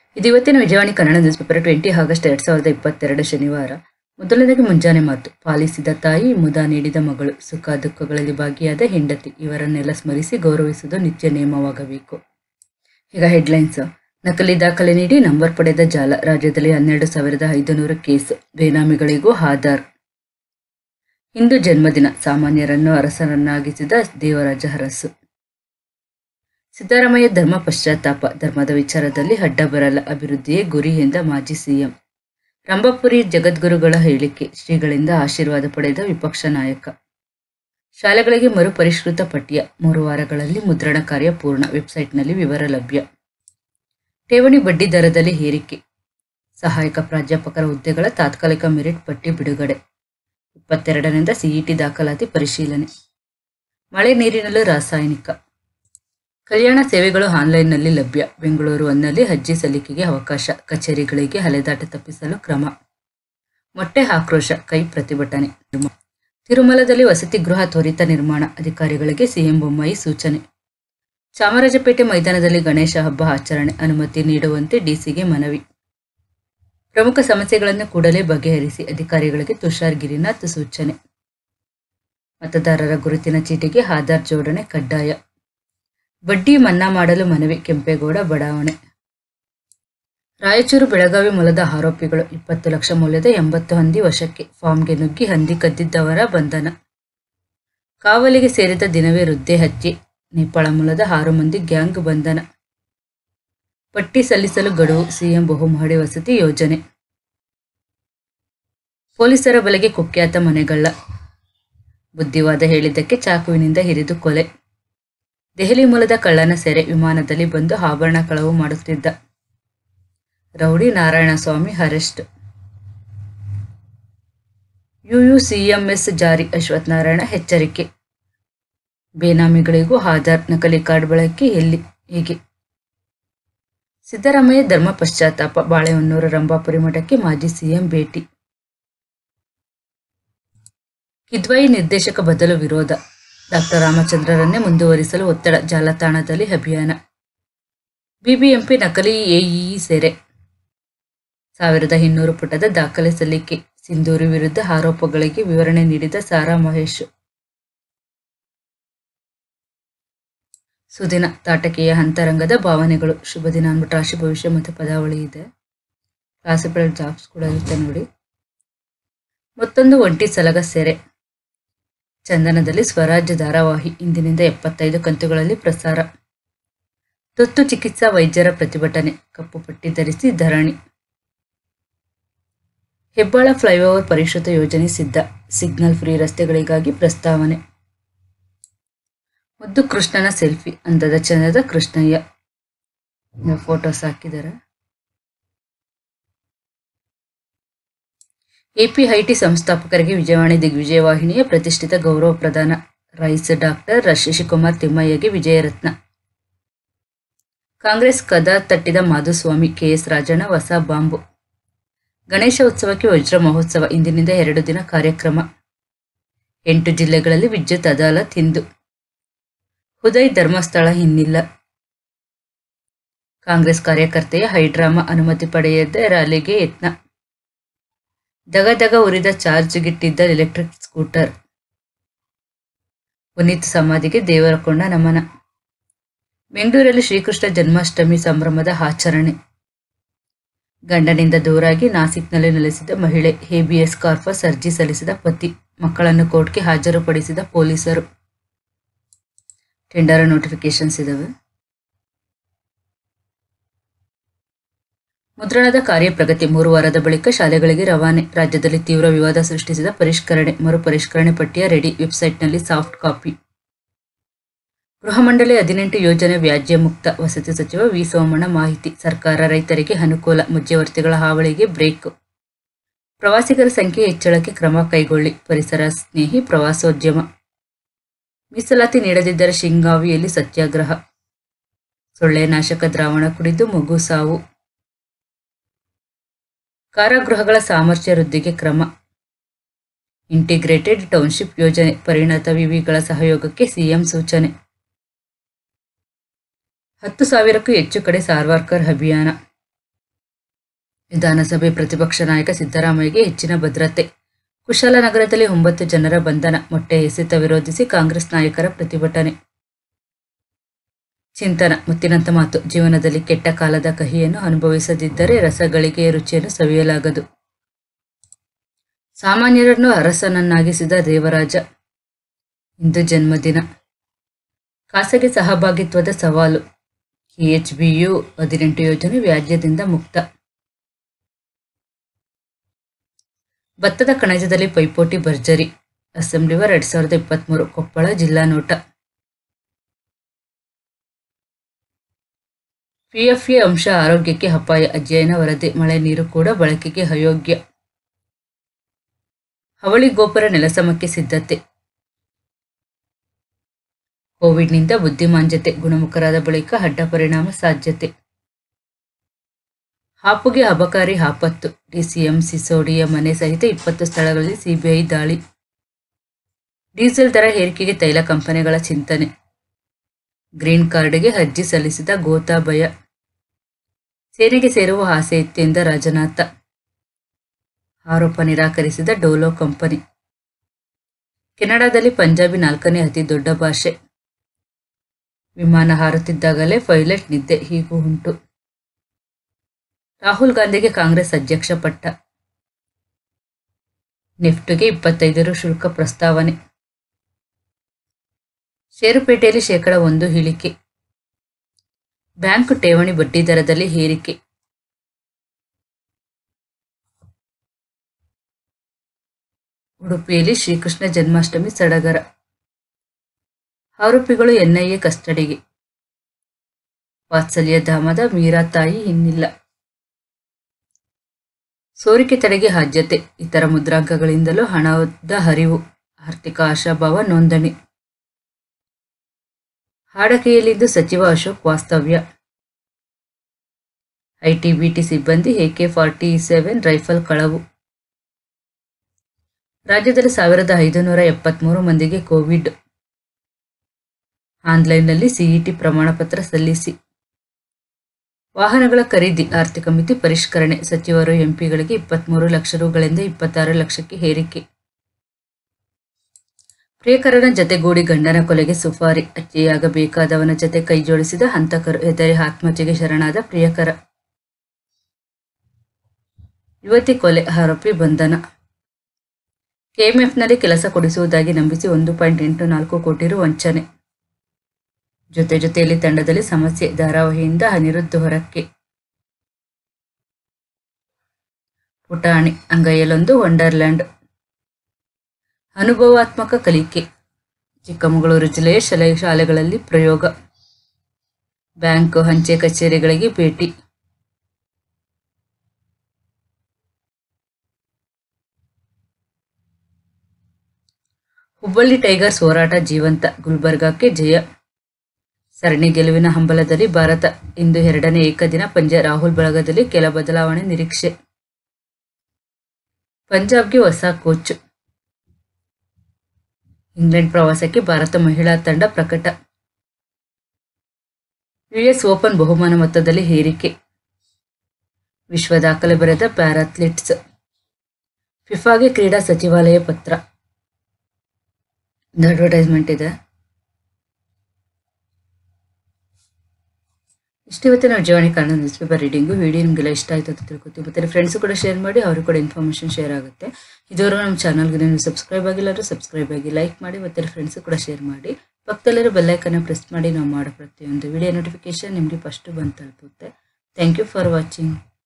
ಇದು ಇವತ್ತಿನ Vijayavani Kannada news paper twenty August ಎರಡ್ ಸಾವಿರದ ಇಪ್ಪತ್ತೆರಡು ಶನಿವಾರ ಮೊದಲನೇದಾಗಿ ಮುಂಜಾನೆ ಮಾತು ಪಾಲಿಸಿದ ತಾಯಿ ಮುದ ನೀಡಿದ ಮಗಳು ಸುಖ ದುಃಖಗಳಲ್ಲಿ ಭಾಗಿಯಾದ ಹೆಂಡತಿ ಇವರನ್ನೆಲ್ಲ ಸ್ಮರಿಸಿ ಗೌರವಿಸುವುದು ನಿತ್ಯ ನಿಯಮವಾಗಬೇಕು ಈಗ ಹೆಡ್ಲೈನ್ಸ್ ನಕಲಿ ದಾಖಲೆ ನೀಡಿ ನಂಬರ್ ಪಡೆದ ಜಾಲ ರಾಜ್ಯದಲ್ಲಿ ಹನ್ನೆರಡು ಸಾವಿರದ ಐದುನೂರು ಕೇಸ್ ಬೇನಾಮಿಗಳಿಗೂ ಆಧಾರ್ ಹಿಂದೂ ಜನ್ಮದಿನ ಸಾಮಾನ್ಯರನ್ನು ಅರಸರನ್ನಾಗಿಸಿದ ದೇವರಾಜ ಅರಸು ಸಿದ್ದರಾಮಯ್ಯ ಧರ್ಮ ಪಶ್ಚಾತ್ತಾಪ ಧರ್ಮದ ವಿಚಾರದಲ್ಲಿ ಅಡ್ಡ ಬರಲ್ಲ ಅಭಿವೃದ್ಧಿಯೇ ಗುರಿ ಎಂದ ಮಾಜಿ ಸಿಎಂ ರಂಭಾಪುರಿ ಜಗದ್ಗುರುಗಳ ಹೇಳಿಕೆ ಶ್ರೀಗಳಿಂದ ಆಶೀರ್ವಾದ ಪಡೆದ ವಿಪಕ್ಷ ನಾಯಕ ಶಾಲೆಗಳಿಗೆ ಮರುಪರಿಷ್ಕೃತ ಪಠ್ಯ ಮೂರು ವಾರಗಳಲ್ಲಿ ಮುದ್ರಣ ಕಾರ್ಯ ಪೂರ್ಣ ವೆಬ್ಸೈಟ್ನಲ್ಲಿ ವಿವರ ಲಭ್ಯ ಠೇವಣಿ ಬಡ್ಡಿ ದರದಲ್ಲಿ ಏರಿಕೆ ಸಹಾಯಕ ಪ್ರಾಧ್ಯಾಪಕರ ಹುದ್ದೆಗಳ ತಾತ್ಕಾಲಿಕ ಮೆರಿಟ್ ಪಟ್ಟಿ ಬಿಡುಗಡೆ ಇಪ್ಪತ್ತೆರಡರಿಂದ ಸಿಇಟಿ ದಾಖಲಾತಿ ಪರಿಶೀಲನೆ ಮಳೆ ನೀರಿನಲ್ಲೂ ರಾಸಾಯನಿಕ ಕಲ್ಯಾಣ ಸೇವೆಗಳು ಆನ್ಲೈನ್ನಲ್ಲಿ ಲಭ್ಯ ಬೆಂಗಳೂರು ಒಂದಲ್ಲಿ ಅರ್ಜಿ ಸಲ್ಲಿಕೆಗೆ ಅವಕಾಶ ಕಚೇರಿಗಳಿಗೆ ಅಲೆದಾಟ ತಪ್ಪಿಸಲು ಕ್ರಮ ಮೊಟ್ಟೆ ಆಕ್ರೋಶ ಕೈ ಪ್ರತಿಭಟನೆ ತಿರುಮಲದಲ್ಲಿ ವಸತಿ ಗೃಹ ತ್ವರಿತ ನಿರ್ಮಾಣ ಅಧಿಕಾರಿಗಳಿಗೆ ಸಿಎಂ ಬೊಮ್ಮಾಯಿ ಸೂಚನೆ ಚಾಮರಾಜಪೇಟೆ ಮೈದಾನದಲ್ಲಿ ಗಣೇಶ ಹಬ್ಬ ಆಚರಣೆ ಅನುಮತಿ ನೀಡುವಂತೆ ಡಿಸಿಗೆ ಮನವಿ ಪ್ರಮುಖ ಸಮಸ್ಯೆಗಳನ್ನು ಕೂಡಲೇ ಬಗೆಹರಿಸಿ ಅಧಿಕಾರಿಗಳಿಗೆ ತುಷಾರ್ ಗಿರಿನಾಥ್ ಸೂಚನೆ ಮತದಾರರ ಗುರುತಿನ ಚೀಟಿಗೆ ಆಧಾರ್ ಜೋಡಣೆ ಕಡ್ಡಾಯ ಬಡ್ಡಿ ಮನ್ನಾ ಮಾಡಲು ಮನವಿ ಕೆಂಪೇಗೌಡ ಬಡಾವಣೆ ರಾಯಚೂರು ಬೆಳಗಾವಿ ಮೂಲದ ಆರೋಪಿಗಳು ಇಪ್ಪತ್ತು ಲಕ್ಷ ಮೌಲ್ಯದ ಎಂಬತ್ತು ಹಂದಿ ವಶಕ್ಕೆ ಫಾರ್ಮ್ಗೆ ನುಗ್ಗಿ ಹಂದಿ ಕದ್ದಿದ್ದವರ ಬಂಧನ ಕಾವಲಿಗೆ ಸೇರಿದ ದಿನವೇ ವೃದ್ಧೆ ಹತ್ಯೆ ನೇಪಾಳ ಮೂಲದ ಆರು ಮಂದಿ ಗ್ಯಾಂಗ್ ಬಂಧನ ಪಟ್ಟಿ ಸಲ್ಲಿಸಲು ಗಡುವು ಸಿಎಂ ಬಹುಮಹಡಿ ವಸತಿ ಯೋಜನೆ ಪೊಲೀಸರ ಬಲೆಗೆ ಕುಖ್ಯಾತ ಮನೆಗಳ್ಳ ಬುದ್ಧಿವಾದ ಹೇಳಿದ್ದಕ್ಕೆ ಚಾಕುವಿನಿಂದ ಹಿರಿದು ಕೊಲೆ ದೆಹಲಿ ಮೂಲದ ಕಳ್ಳನ ಸೆರೆ ವಿಮಾನದಲ್ಲಿ ಬಂದು ಆಭರಣ ಕಳವು ಮಾಡುತ್ತಿದ್ದ ರೌಡಿ ನಾರಾಯಣಸ್ವಾಮಿ ಅರೆಸ್ಟ್ ಯುಯುಸಿಎಂಎಸ್ ಜಾರಿ ಅಶ್ವಥ್ ನಾರಾಯಣ ಎಚ್ಚರಿಕೆ ಬೇನಾಮಿಗಳಿಗೂ ಆಧಾರ್ ನಕಲಿ ಕಾರ್ಡ್ ಬಳಕೆ ಎಲ್ಲಿ ಹೇಗೆ ಸಿದ್ದರಾಮಯ್ಯ ಧರ್ಮ ಪಶ್ಚಾತ್ತಾಪ ಬಾಳೆಹೊನ್ನೂರು ರಂಭಾಪುರಿ ಮಠಕ್ಕೆ ಮಾಜಿ ಸಿಎಂ ಭೇಟಿ ಕಿದ್ವಾಯಿ ನಿರ್ದೇಶಕ ಬದಲು ವಿರೋಧ ಡಾಕ್ಟರ್ ರಾಮಚಂದ್ರರನ್ನೇ ಮುಂದುವರಿಸಲು ಒತ್ತಡ ಜಾಲತಾಣದಲ್ಲಿ ಅಭಿಯಾನ ಬಿಬಿಎಂಪಿ ನಕಲಿ ಎಇಇ ಸೆರೆ ಸಾವಿರದ ಇನ್ನೂರು ಪುಟದ ದಾಖಲೆ ಸಲ್ಲಿಕೆ ಸಿಂಧೂರಿ ವಿರುದ್ಧ ಆರೋಪಗಳಿಗೆ ವಿವರಣೆ ನೀಡಿದ ಸಾರಾ ಮಹೇಶ್ ಸುದಿನ ತಾಟಕೀಯ ಅಂತರಂಗದ ಭಾವನೆಗಳು ಶುಭ ದಿನ ಅಂದ್ಬಿಟ್ಟು ರಾಶಿ ಭವಿಷ್ಯ ಮತ್ತು ಪದಾವಳಿ ಇದೆ ಕ್ಲಾಸಿಫೈಡ್ ಜಾಬ್ಸ್ ಕೂಡ ಇರುತ್ತೆ ನೋಡಿ ಮತ್ತೊಂದು ಒಂಟಿ ಸಲಗ ಸೆರೆ ಚಂದನದಲ್ಲಿ ಸ್ವರಾಜ್ಯ ಧಾರಾವಾಹಿ ಇಂದಿನಿಂದ ಎಪ್ಪತ್ತೈದು ಕಂತುಗಳಲ್ಲಿ ಪ್ರಸಾರ ತುರ್ತು ಚಿಕಿತ್ಸಾ ವೈದ್ಯರ ಪ್ರತಿಭಟನೆ ಕಪ್ಪು ಪಟ್ಟಿ ಧರಿಸಿ ಧರಣಿ ಹೆಬ್ಬಾಳ ಫ್ಲೈಓವರ್ ಪರಿಷ್ಕೃತ ಯೋಜನೆ ಸಿದ್ಧ ಸಿಗ್ನಲ್ ಫ್ರೀ ರಸ್ತೆಗಳಿಗಾಗಿ ಪ್ರಸ್ತಾವನೆ ಮುದ್ದು ಕೃಷ್ಣನ ಸೆಲ್ಫಿ ಅಂದದ ಚಂದದ ಕೃಷ್ಣಯ್ಯ ಫೋಟೋಸ್ ಹಾಕಿದ್ದಾರೆ ಎಪಿ ಐಟಿ ಸಂಸ್ಥಾಪಕರಿಗೆ ವಿಜಯವಾಣಿ ದಿಗ್ವಿಜಯ ವಾಹಿನಿಯ ಪ್ರತಿಷ್ಠಿತ ಗೌರವ ಪ್ರದಾನ ರೈಸ್ ಡಾಕ್ಟರ್ ಶಶಿಕುಮಾರ್ ತಿಮ್ಮಯ್ಯಗೆ ವಿಜಯರತ್ನ ಕಾಂಗ್ರೆಸ್ ಕದ ತಟ್ಟಿದ ಮಾಧುಸ್ವಾಮಿ ಕೆಎಸ್ ರಾಜಣ್ಣ ಹೊಸ ಬಾಂಬು ಗಣೇಶ ಉತ್ಸವಕ್ಕೆ ವಜ್ರ ಮಹೋತ್ಸವ ಇಂದಿನಿಂದ ಎರಡು ದಿನ ಕಾರ್ಯಕ್ರಮ ಎಂಟು ಜಿಲ್ಲೆಗಳಲ್ಲಿ ವಿದ್ಯುತ್ ಅದಾಲತ್ ಇಂದು ಉದಯ್ ಧರ್ಮಸ್ಥಳ ಇನ್ನಿಲ್ಲ ಕಾಂಗ್ರೆಸ್ ಕಾರ್ಯಕರ್ತೆಯ ಹೈಡ್ರಾಮಾ ಅನುಮತಿ ಪಡೆಯದ ರ್ಯಾಲಿಗೆ ಯತ್ನ ದಗದಗ ಉರಿದ ಚಾರ್ಜ್ಗಿಟ್ಟಿದ್ದ ಎಲೆಕ್ಟ್ರಿಕ್ ಸ್ಕೂಟರ್ ಪುನೀತ್ ಸಮಾಧಿಗೆ ದೇವರಕೊಂಡ ನಮನ ಬೆಂಗಳೂರಲ್ಲಿ ಶ್ರೀಕೃಷ್ಣ ಜನ್ಮಾಷ್ಟಮಿ ಸಂಭ್ರಮದ ಆಚರಣೆ ಗಂಡನಿಂದ ದೂರಾಗಿ ನಾಸಿಕ್ನಲ್ಲಿ ನೆಲೆಸಿದ ಮಹಿಳೆ ಹೇಬಿಯಸ್ ಕಾರ್ಪಸ್ ಅರ್ಜಿ ಸಲ್ಲಿಸಿದ ಪತಿ ಮಕ್ಕಳನ್ನು ಕೋರ್ಟ್ಗೆ ಹಾಜರುಪಡಿಸಿದ ಪೊಲೀಸರು ಟೆಂಡರ್ ನೋಟಿಫಿಕೇಶನ್ಸ್ ಇದಾವೆ ಮುದ್ರಣದ ಕಾರ್ಯ ಪ್ರಗತಿ ಮೂರು ವಾರದ ಬಳಿಕ ಶಾಲೆಗಳಿಗೆ ರವಾನೆ ರಾಜ್ಯದಲ್ಲಿ ತೀವ್ರ ವಿವಾದ ಸೃಷ್ಟಿಸಿದ ಪರಿಷ್ಕರಣೆ ಮರುಪರಿಷ್ಕರಣೆ ಪಟ್ಟಿಯ ರೆಡಿ ವೆಬ್ಸೈಟ್ನಲ್ಲಿ ಸಾಫ್ಟ್ ಕಾಪಿ ಗೃಹ ಮಂಡಳಿ ಹದಿನೆಂಟು ಯೋಜನೆ ವ್ಯಾಜ್ಯ ಮುಕ್ತ ವಸತಿ ಸಚಿವ ವಿ ಸೋಮಣ್ಣ ಮಾಹಿತಿ ಸರ್ಕಾರ ರೈತರಿಗೆ ಅನುಕೂಲ ಮಧ್ಯವರ್ತಿಗಳ ಹಾವಳಿಗೆ ಬ್ರೇಕ್ ಪ್ರವಾಸಿಗರ ಸಂಖ್ಯೆ ಹೆಚ್ಚಳಕ್ಕೆ ಕ್ರಮ ಕೈಗೊಳ್ಳಿ ಪರಿಸರ ಸ್ನೇಹಿ ಪ್ರವಾಸೋದ್ಯಮ ಮೀಸಲಾತಿ ನೀಡದಿದ್ದರೆ ಶಿಂಗಾವಿಯಲ್ಲಿ ಸತ್ಯಾಗ್ರಹ ಸೊಳ್ಳೆ ನಾಶಕ ದ್ರಾವಣ ಕುಡಿದು ಮಗು ಸಾವು ಕಾರಾಗೃಹಗಳ ಸಾಮರ್ಥ್ಯ ವೃದ್ಧಿಗೆ ಕ್ರಮ ಇಂಟಿಗ್ರೇಟೆಡ್ ಟೌನ್ಶಿಪ್ ಯೋಜನೆ ಪರಿಣತ ವಿವಿಗಳ ಸಹಯೋಗಕ್ಕೆ ಸಿಎಂ ಸೂಚನೆ ಹತ್ತು ಸಾವಿರಕ್ಕೂ ಹೆಚ್ಚು ಕಡೆ ಸಾರ್ವಾರ್ಕರ್ ಅಭಿಯಾನ ವಿಧಾನಸಭೆ ಪ್ರತಿಪಕ್ಷ ನಾಯಕ ಸಿದ್ದರಾಮಯ್ಯಗೆ ಹೆಚ್ಚಿನ ಭದ್ರತೆ ಕುಶಾಲನಗರದಲ್ಲಿ ಒಂಬತ್ತು ಜನರ ಬಂಧನ ಮೊಟ್ಟೆ ಎಸೆತ ವಿರೋಧಿಸಿ ಕಾಂಗ್ರೆಸ್ ನಾಯಕರ ಪ್ರತಿಭಟನೆ ಚಿಂತನ ಮುತ್ತಿನಂತ ಮಾತು ಜೀವನದಲ್ಲಿ ಕೆಟ್ಟ ಕಾಲದ ಕಹಿಯನ್ನು ಅನುಭವಿಸದಿದ್ದರೆ ರಸಗಳಿಗೆಯ ರುಚಿಯನ್ನು ಸವಿಯಲಾಗದು ಸಾಮಾನ್ಯರನ್ನು ಅರಸನನ್ನಾಗಿಸಿದ ದೇವರಾಜ ಇಂದು ಜನ್ಮದಿನ ಖಾಸಗಿ ಸಹಭಾಗಿತ್ವದ ಸವಾಲು ಕೆಎಚ್ಬಿಯು ಹದಿನೆಂಟು ಯೋಜನೆ ವ್ಯಾಜ್ಯದಿಂದ ಮುಕ್ತ ಭತ್ತದ ಕಣಜದಲ್ಲಿ ಪೈಪೋಟಿ ಭರ್ಜರಿ ಅಸೆಂಬ್ಲಿವರ್ ಎರಡ್ ಸಾವಿರದ ಇಪ್ಪತ್ಮೂರು ಕೊಪ್ಪಳ ಜಿಲ್ಲಾ ನೋಟ ಪಿಎಫ್ಎ ಅಂಶ ಆರೋಗ್ಯಕ್ಕೆ ಅಪಾಯ ಅಧ್ಯಯನ ವರದಿ ಮಳೆ ನೀರು ಕೂಡ ಬಳಕೆಗೆ ಅಯೋಗ್ಯ ಹವಳಿ ಗೋಪುರ ನೆಲಸಮಕ್ಕೆ ಸಿದ್ಧತೆ ಕೋವಿಡ್ನಿಂದ ಬುದ್ಧಿಮಾಂದ್ಯತೆ ಗುಣಮುಖರಾದ ಬಳಿಕ ಅಡ್ಡ ಪರಿಣಾಮ ಸಾಧ್ಯತೆ ಹಾಪುಗೆ ಅಬಕಾರಿ ಆಪತ್ತು ಡಿಸಿಎಂ ಸಿಸೋಡಿಯ ಮನೆ ಸಹಿತ ಇಪ್ಪತ್ತು ಸ್ಥಳಗಳಲ್ಲಿ ಸಿಬಿಐ ದಾಳಿ ಡೀಸೆಲ್ ದರ ಏರಿಕೆಗೆ ತೈಲ ಕಂಪನಿಗಳ ಚಿಂತನೆ ಗ್ರೀನ್ ಕಾರ್ಡ್ಗೆ ಅರ್ಜಿ ಸಲ್ಲಿಸಿದ ಗೋತಾಬಯ ಸೇನೆಗೆ ಸೇರುವ ಆಸೆ ಇತ್ತು ಎಂದ ರಾಜನಾಥ ಆರೋಪ ನಿರಾಕರಿಸಿದ ಡೋಲೋ ಕಂಪನಿ ಕೆನಡಾದಲ್ಲಿ ಪಂಜಾಬಿ ನಾಲ್ಕನೇ ಅತಿ ದೊಡ್ಡ ಭಾಷೆ ವಿಮಾನ ಹಾರುತ್ತಿದ್ದಾಗಲೇ ಪೈಲಟ್ ನಿದ್ದೆ ಹೀಗೂ ಉಂಟು ರಾಹುಲ್ ಗಾಂಧಿಗೆ ಕಾಂಗ್ರೆಸ್ ಅಧ್ಯಕ್ಷ ಪಟ್ಟ ನಿಫ್ಟ್ಗೆ ಇಪ್ಪತ್ತೈದರ ಶುಲ್ಕ ಪ್ರಸ್ತಾವನೆ ಷೇರುಪೇಟೆಯಲ್ಲಿ ಶೇಕಡ ಒಂದು ಇಳಿಕೆ ಬ್ಯಾಂಕ್ ಠೇವಣಿ ಬಡ್ಡಿ ದರದಲ್ಲಿ ಏರಿಕೆ ಉಡುಪಿಯಲ್ಲಿ ಶ್ರೀಕೃಷ್ಣ ಜನ್ಮಾಷ್ಟಮಿ ಸಡಗರ ಆರೋಪಿಗಳು ಎನ್ಐಎ ಕಸ್ಟಡಿಗೆ ವಾತ್ಸಲ್ಯ ಧಾಮದ ಮೀರಾ ತಾಯಿ ಇನ್ನಿಲ್ಲ ಸೋರಿಕೆ ತಡೆಗೆ ಆದ್ಯತೆ ಇತರ ಮುದ್ರಾಂಕಗಳಿಂದಲೂ ಹಣದ ಹರಿವು ಆರ್ಥಿಕ ಆಶಾಭಾವ ನೋಂದಣಿ ಹಾಡಕೆಯಲ್ಲಿಂದು ಸಚಿವ ಅಶೋಕ್ ವಾಸ್ತವ್ಯ ಐಟಿಬಿಟಿ ಸಿಬ್ಬಂದಿ ಎಕೆ ಫಾರ್ಟಿ ಸೆವೆನ್ ರೈಫಲ್ ಕಳವು ರಾಜ್ಯದಲ್ಲಿ ಸಾವಿರದ ಐದುನೂರ ಎಪ್ಪತ್ಮೂರು ಮಂದಿಗೆ ಕೋವಿಡ್ ಆನ್ಲೈನ್ನಲ್ಲಿ ಸಿಇಟಿ ಪ್ರಮಾಣ ಪತ್ರ ಸಲ್ಲಿಸಿ ವಾಹನಗಳ ಖರೀದಿ ಆರ್ಥಿಕ ಮಿತಿ ಪರಿಷ್ಕರಣೆ ಸಚಿವರು ಎಂಪಿಗಳಿಗೆ ಇಪ್ಪತ್ಮೂರು ಲಕ್ಷ ರುಗಳಿಂದ ಇಪ್ಪತ್ತಾರು ಲಕ್ಷಕ್ಕೆ ಏರಿಕೆ ಪ್ರಿಯಕರನ ಜತೆಗೂಡಿ ಗಂಡನ ಕೊಲೆಗೆ ಸುಫಾರಿ ಹತ್ಯೆಯಾಗಬೇಕಾದವನ ಜತೆ ಕೈಜೋಡಿಸಿದ ಹಂತಕರು ಹೆದರಿ ಆತ್ಮಹತ್ಯೆಗೆ ಶರಣಾದ ಪ್ರಿಯಕರ ಯುವತಿ ಕೊಲೆ ಆರೋಪಿ ಬಂಧನ ಕೆಎಂಎಫ್ನಲ್ಲಿ ಕೆಲಸ ಕೊಡಿಸುವುದಾಗಿ ನಂಬಿಸಿ ಒಂದು ಪಾಯಿಂಟ್ ಎಂಟು ನಾಲ್ಕು ಕೋಟಿ ರು ವಂಚನೆ ಜೊತೆ ಜೊತೆಯಲ್ಲಿ ತಂಡದಲ್ಲಿ ಸಮಸ್ಯೆ ಧಾರಾವಾಹಿಯಿಂದ ಅನಿರುದ್ಧ ಹೊರಕ್ಕೆ ಪುಟಾಣಿ ಅಂಗೈಯಲ್ಲೊಂದು ವಂಡರ್ಲ್ಯಾಂಡ್ ಅನುಭವಾತ್ಮಕ ಕಲಿಕೆ ಚಿಕ್ಕಮಗಳೂರು ಜಿಲ್ಲೆಯ ಶಾಲೆ ಶಾಲೆಗಳಲ್ಲಿ ಪ್ರಯೋಗ ಬ್ಯಾಂಕ್ ಅಂಚೆ ಕಚೇರಿಗಳಿಗೆ ಭೇಟಿ ಹುಬ್ಬಳ್ಳಿ ಟೈಗರ್ಸ್ ಹೋರಾಟ ಜೀವಂತ ಗುಲ್ಬರ್ಗಾಕ್ಕೆ ಜಯ ಸರಣಿ ಗೆಲುವಿನ ಹಂಬಲದಲ್ಲಿ ಭಾರತ ಇಂದು ಎರಡನೇ ಏಕದಿನ ಪಂದ್ಯ ರಾಹುಲ್ ಬಳಗದಲ್ಲಿ ಕೆಲ ಬದಲಾವಣೆ ನಿರೀಕ್ಷೆ ಪಂಜಾಬ್ಗೆ ಹೊಸ ಕೋಚ್ ಇಂಗ್ಲೆಂಡ್ ಪ್ರವಾಸಕ್ಕೆ ಭಾರತ ಮಹಿಳಾ ತಂಡ ಪ್ರಕಟ ಯುಎಸ್ ಓಪನ್ ಬಹುಮಾನ ಮೊತ್ತದಲ್ಲಿ ಏರಿಕೆ ವಿಶ್ವ ದಾಖಲೆ ಬರೆದ ಪ್ಯಾರಾಥ್ಲಿಟ್ಸ್ ಫಿಫಾಗೆ ಕ್ರೀಡಾ ಸಚಿವಾಲಯ ಪತ್ರ ಒಂದು ಅಡ್ವರ್ಟೈಸ್ಮೆಂಟ್ ಇದೆ ಇಷ್ಟು ಇವತ್ತಿನ Vijayavani Kannada news paper reading video ನಿಮಗೆಲ್ಲ ಇಷ್ಟ ಆಯಿತು ಅಂತ ತಿಳ್ಕೊತೀವಿ ಮತ್ತು ಫ್ರೆಂಡ್ಸ್ ಕೂಡ ಶೇರ್ ಮಾಡಿ ಅವರು ಕೂಡ ಇನ್ಫಾರ್ಮೇಷನ್ ಶೇರ್ ಆಗುತ್ತೆ ಇದುವರೆಗೂ ನಮ್ಮ ಚಾನಲ್ಗೆ ನೀವು ಸಬ್ಸ್ಕ್ರೈಬ್ ಆಗಿಲ್ಲ ಅಂದರೆ ಸಬ್ಸ್ಕ್ರೈಬ್ ಆಗಿ ಲೈಕ್ ಮಾಡಿ ಮತ್ತು ಫ್ರೆಂಡ್ಸ್ ಕೂಡ ಶೇರ್ ಮಾಡಿ ಪಕ್ಕದಲ್ಲಿರೋ ಬೆಲ್ಲೈಕನ್ನ ಪ್ರೆಸ್ ಮಾಡಿ ನಾವು ಮಾಡೋ ಪ್ರತಿಯೊಂದು ವಿಡಿಯೋ ನೋಟಿಫಿಕೇಶನ್ ನಿಮಗೆ ಫಸ್ಟು ಬಂದು ತಲುಪುತ್ತೆ ಥ್ಯಾಂಕ್ ಯು ಫಾರ್ ವಾಚಿಂಗ್